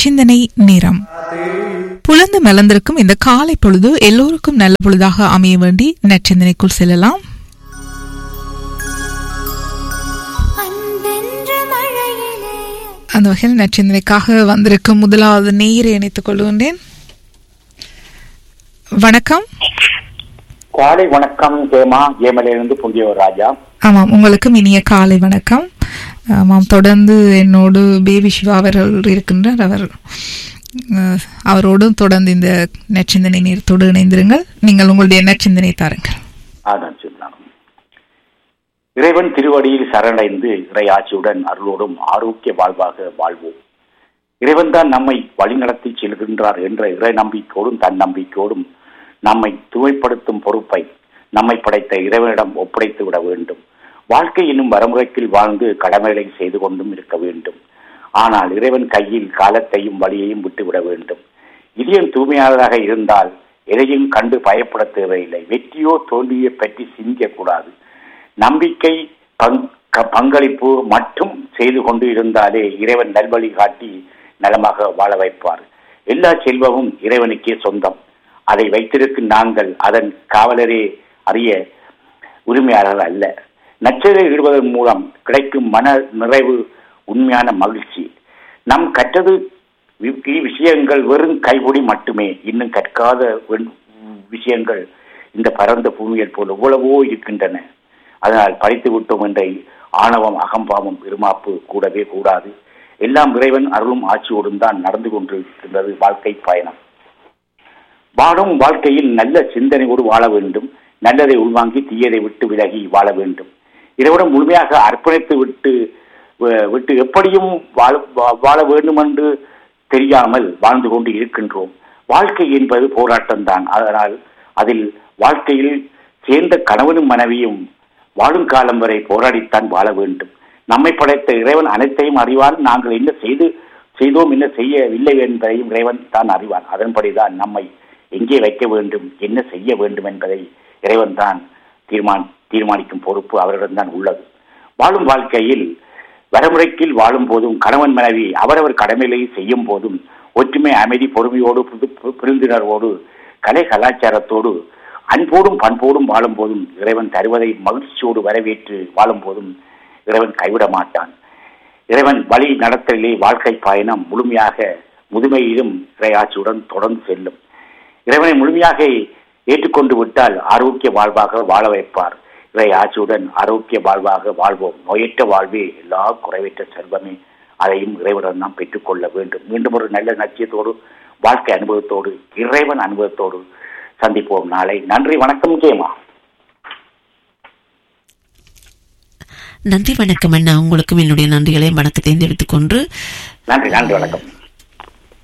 நச்சிந்தனை நேரம் புலந்து மலர்ந்திருக்கும் இந்த காலை பொழுது எல்லோருக்கும் நல்ல பொழுதாக அமைய வேண்டி நச்சிந்தனைக்குள் செல்லலாம் அன்பென்ற மழையிலே அந்த வகையில் நச்சிந்தனைக்காக வந்திருக்கும் முதலாவது நேரை இணைத்துக் கொள்கின்றேன் வணக்கம் காலை வணக்கம் ஜெயமா ஜெயமலையிலிருந்து புங்கியவர் ராஜா ஆமாம் உங்களுக்கும் இனிய காலை வணக்கம் ஆமாம் தொடர்ந்து என்னோடு பேபி சிவா அவர்கள் இருக்கின்றார் அவர் அஹ், அவரோடும் தொடர்ந்து இந்த நச்சிந்தனை நேரத்தோடு இணைந்திருங்கள் நீங்கள் உங்களுடைய நச்சிந்தனை தாருங்கள் அதான் சொன்னாங்க இறைவன் திருவடியில் சரணடைந்து இறையாட்சியுடன் அருளோடும் ஆரோக்கிய வாழ்வாக வாழ்வோம் இறைவன் தான் நம்மை வழிநடத்தி செல்கின்றார் என்ற இறை நம்பிக்கையோடும் தன் நம்பிக்கையோடும் நம்மை தூய்மைப்படுத்தும் பொறுப்பை நம்மை படைத்த இறைவனிடம் ஒப்படைத்து விட வேண்டும் வாழ்க்கை என்னும் வரமுறைக்கில் வாழ்ந்து கடமைகளை செய்து கொண்டும் இருக்க வேண்டும் ஆனால் இறைவன் கையில் காலத்தையும் வழியையும் விட்டுவிட வேண்டும் இதயம் தூய்மையானதாக இருந்தால் எதையும் கண்டு பயப்பட தேவையில்லை வெற்றியோ தோல்வியை பற்றி சிந்திக்கக்கூடாது நம்பிக்கை பங்- க- பங்களிப்பு மட்டும் செய்து கொண்டு இருந்தாலே இறைவன் நல்வழி காட்டி நலமாக வாழ வைப்பார் எல்லா செல்வமும் இறைவனுக்கே சொந்தம் அதை வைத்திருக்கும் நாங்கள் அதன் காவலரே அறிய உரிமையாளர்கள் அல்ல நச்சரில் ஈடுவதன் மூலம் கிடைக்கும் மன நிறைவு உண்மையான மகிழ்ச்சி நம் கற்றது வி- விஷயங்கள் வெறும் கைபொடி மட்டுமே இன்னும் கற்காத வெண்- விஷயங்கள் இந்த பரந்த பூமியில் போல் எவ்வளவோ இருக்கின்றன அதனால் படித்து விட்டோம் என்ற ஆணவம் அகம்பாவம் இருமாப்பு கூடவே கூடாது எல்லாம் இறைவன் அருளும் ஆட்சியோடும் தான் நடந்து கொண்டிருக்கின்றது வாழ்க்கை பயணம் வாழும் வாழ்க்கையில் நல்ல சிந்தனையோடு வாழ வேண்டும் நல்லதை உள்வாங்கி தீயதை விட்டு விலகி வாழ வேண்டும் இறைவனம் முழுமையாக அர்ப்பணித்து விட்டு வ- விட்டு எப்படியும் வாழ வா- வாழ வேண்டும் என்று தெரியாமல் வாழ்ந்து கொண்டு இருக்கின்றோம் வாழ்க்கை என்பது போராட்டம் தான் அதனால் அதில் வாழ்க்கையில் சேர்ந்த கணவனும் மனைவியும் வாழும் காலம் வரை போராடித்தான் வாழ வேண்டும் நம்மை படைத்த இறைவன் அனைத்தையும் அறிவான் நாங்கள் என்ன செய்து செய்தோம் என்ன செய்யவில்லை என்பதையும் இறைவன் தான் அறிவான் அதன்படிதான் நம்மை எங்கே வைக்க வேண்டும் என்ன செய்ய வேண்டும் என்பதை இறைவன் தான் தீர்மான் தீர்மானிக்கும் பொறுப்பு அவரிடம்தான் உள்ளது வாழும் வாழ்க்கையில் வரமுறைக்கில் வாழும் போதும் கணவன் மனைவி அவரவர் கடமைகளை செய்யும் போதும் ஒற்றுமை அமைதி பொறுமையோடு புது- பு- புரிந்துணர்வோடு கலை கலாச்சாரத்தோடு அன்போடும் பண்போடும் வாழும் போதும் இறைவன் தருவதை மகிழ்ச்சியோடு வரவேற்று வாழும் போதும் இறைவன் கைவிட மாட்டான் இறைவன் வழி நடத்தலிலே வாழ்க்கை பயணம் முழுமையாக முதுமையிலும் இறையாட்சியுடன் தொடர்ந்து செல்லும் இறைவனை முழுமையாக ஏற்றுக்கொண்டு விட்டால் ஆரோக்கிய வாழ்வாக வாழ வைப்பார் இறை ஆட்சியுடன் ஆரோக்கிய வாழ்வாக வாழ்வோம் நோயற்ற வாழ்வே எல்லா குறைவற்ற செல்வமே அதையும் இறைவனிடம் நாம் பெற்றுக்கொள்ள வேண்டும் மீண்டும் ஒரு நல்ல நட்சியத்தோடு வாழ்க்கை அனுபவத்தோடு இறைவன் அனுபவத்தோடு சந்திப்போம் நாளை நன்றி வணக்கம் ஜெயமா நன்றி வணக்கம் அண்ணா உங்களுக்கும் என்னுடைய நன்றிகளையும் வணக்கத்தையும் தெரிவித்துக் கொண்டு நன்றி நன்றி வணக்கம்